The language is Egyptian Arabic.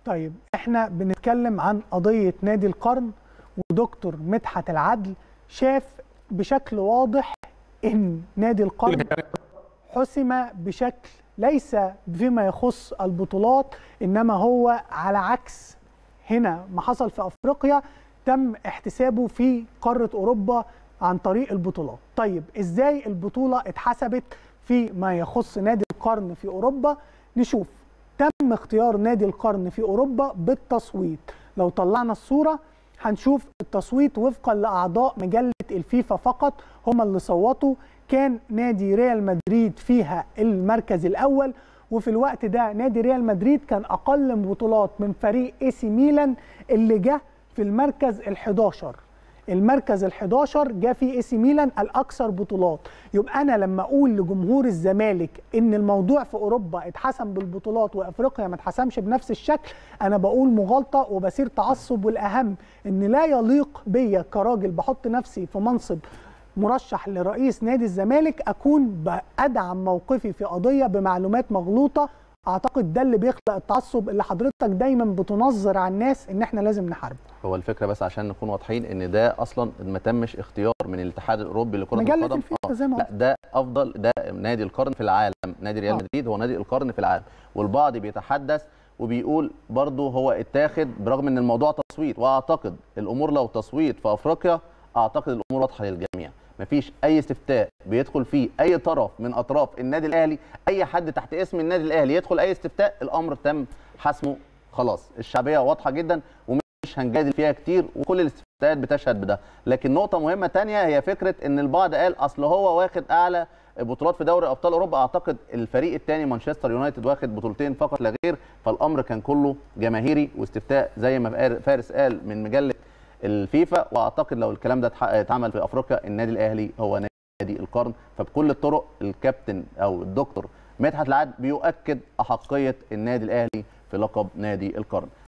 طيب احنا بنتكلم عن قضيه نادي القرن ودكتور مدحت العدل شاف بشكل واضح ان نادي القرن حسم بشكل ليس فيما يخص البطولات انما هو على عكس هنا ما حصل في افريقيا تم احتسابه في قاره اوروبا عن طريق البطولات طيب ازاي البطوله اتحسبت في ما يخص نادي القرن في اوروبا نشوف تم اختيار نادي القرن في اوروبا بالتصويت لو طلعنا الصوره هنشوف التصويت وفقا لاعضاء مجله الفيفا فقط هم اللي صوتوا كان نادي ريال مدريد فيها المركز الاول وفي الوقت ده نادي ريال مدريد كان اقل بطولات من فريق اي سي ميلان اللي جه في المركز ال11 المركز ال11 جه فيه اي سي ميلان الاكثر بطولات يبقى انا لما اقول لجمهور الزمالك ان الموضوع في اوروبا اتحسم بالبطولات وافريقيا ما اتحسمش بنفس الشكل انا بقول مغالطه وبصير تعصب والاهم ان لا يليق بيا كراجل بحط نفسي في منصب مرشح لرئيس نادي الزمالك اكون بادعم موقفي في قضيه بمعلومات مغلوطه اعتقد ده اللي بيخلق التعصب اللي حضرتك دايما بتنظر على الناس ان احنا لازم نحاربه هو الفكره بس عشان نكون واضحين ان ده اصلا ما تمش اختيار من الاتحاد الاوروبي لكره مجلة القدم الفيفا زي ما لا ده افضل ده نادي القرن في العالم نادي ريال آه. مدريد هو نادي القرن في العالم والبعض بيتحدث وبيقول برضه هو اتاخد برغم ان الموضوع تصويت واعتقد الامور لو تصويت في افريقيا اعتقد الامور واضحه للجميع مفيش اي استفتاء بيدخل فيه اي طرف من اطراف النادي الاهلي اي حد تحت اسم النادي الاهلي يدخل اي استفتاء الامر تم حسمه خلاص الشعبيه واضحه جدا ومش هنجادل فيها كتير وكل الاستفتاءات بتشهد بده لكن نقطه مهمه تانية هي فكره ان البعض قال اصل هو واخد اعلى بطولات في دوري ابطال اوروبا اعتقد الفريق الثاني مانشستر يونايتد واخد بطولتين فقط لا غير فالامر كان كله جماهيري واستفتاء زي ما فارس قال من مجله الفيفا واعتقد لو الكلام ده اتح- اتعمل في افريقيا النادي الاهلي هو نادي القرن فبكل الطرق الكابتن او الدكتور مدحت العاد بيؤكد احقيه النادي الاهلي في لقب نادي القرن